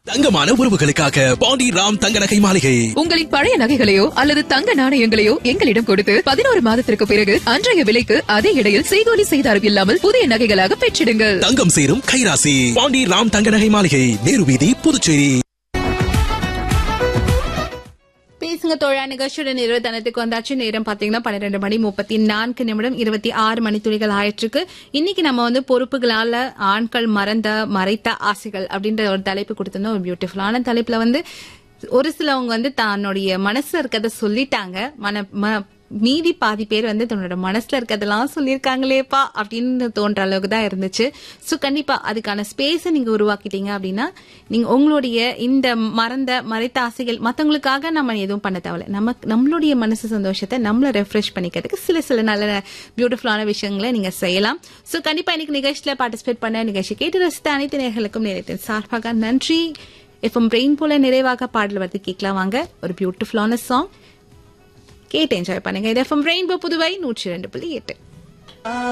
தங்கமான உறவுகளுக்காக பாண்டி ராம் தங்க நகை மாளிகை உங்களின் பழைய நகைகளையோ அல்லது தங்க நாணயங்களையோ எங்களிடம் கொடுத்து பதினோரு மாதத்திற்கு பிறகு அன்றைய விலைக்கு அதே இடையில் செய்கூலி செய்தாரும் இல்லாமல் புதிய நகைகளாக பெற்றிடுங்கள் தங்கம் சேரும் கைராசி பாண்டி ராம் தங்க நகை மாளிகை நேரு வீதி புதுச்சேரி பேசுங்க தோழா நிகழ்ச்சியோட நிறுவனத்துக்கு வந்தாச்சு நேரம் பாத்தீங்கன்னா பன்னிரெண்டு மணி முப்பத்தி நான்கு நிமிடம் இருபத்தி ஆறு மணி துளிகள் ஆயிட்டிருக்கு இன்னைக்கு நம்ம வந்து பொறுப்புகளால ஆண்கள் மறந்த மறைத்த ஆசைகள் அப்படின்ற ஒரு தலைப்பு கொடுத்திருந்தோம் ஒரு பியூட்டிஃபுல்லான தலைப்புல வந்து ஒரு சிலவங்க வந்து தன்னுடைய மனசுல இருக்கிறத சொல்லிட்டாங்க மன ம- மீதி பாதி பேர் வந்து தன்னோட மனசுல இருக்கிறதெல்லாம் சொல்லியிருக்காங்களேப்பா அப்படின்னு தோன்ற அளவுக்கு தான் இருந்துச்சு ஸோ கண்டிப்பா அதுக்கான ஸ்பேஸை நீங்க உருவாக்கிட்டீங்க அப்படின்னா நீங்க உங்களுடைய இந்த மறந்த மறைத்த ஆசைகள் மத்தவங்களுக்காக நம்ம எதுவும் பண்ண தேவையில்ல நமக்கு நம்மளுடைய மனசு சந்தோஷத்தை நம்மள ரெஃப்ரெஷ் பண்ணிக்கிறதுக்கு சில சில நல்ல பியூட்டிஃபுல்லான விஷயங்களை நீங்க செய்யலாம் ஸோ கண்டிப்பா இன்னைக்கு நிகழ்ச்சியில பார்ட்டிசிபேட் பண்ண நிகழ்ச்சி கேட்டு ரசித்த அனைத்து நேர்களுக்கும் நேரத்தின் சார்பாக நன்றி எஃப்எம் பிரெயின் போல நிறைவாக பாடல் வந்து கேட்கலாம் வாங்க ஒரு பியூட்டிஃபுல்லான சாங் கேட்டு என்ஜாய் பண்ணுங்க இது எஃப்எம் ரெயின்போ புதுவை நூற்றி ரெண்டு புள்ளி எட்டு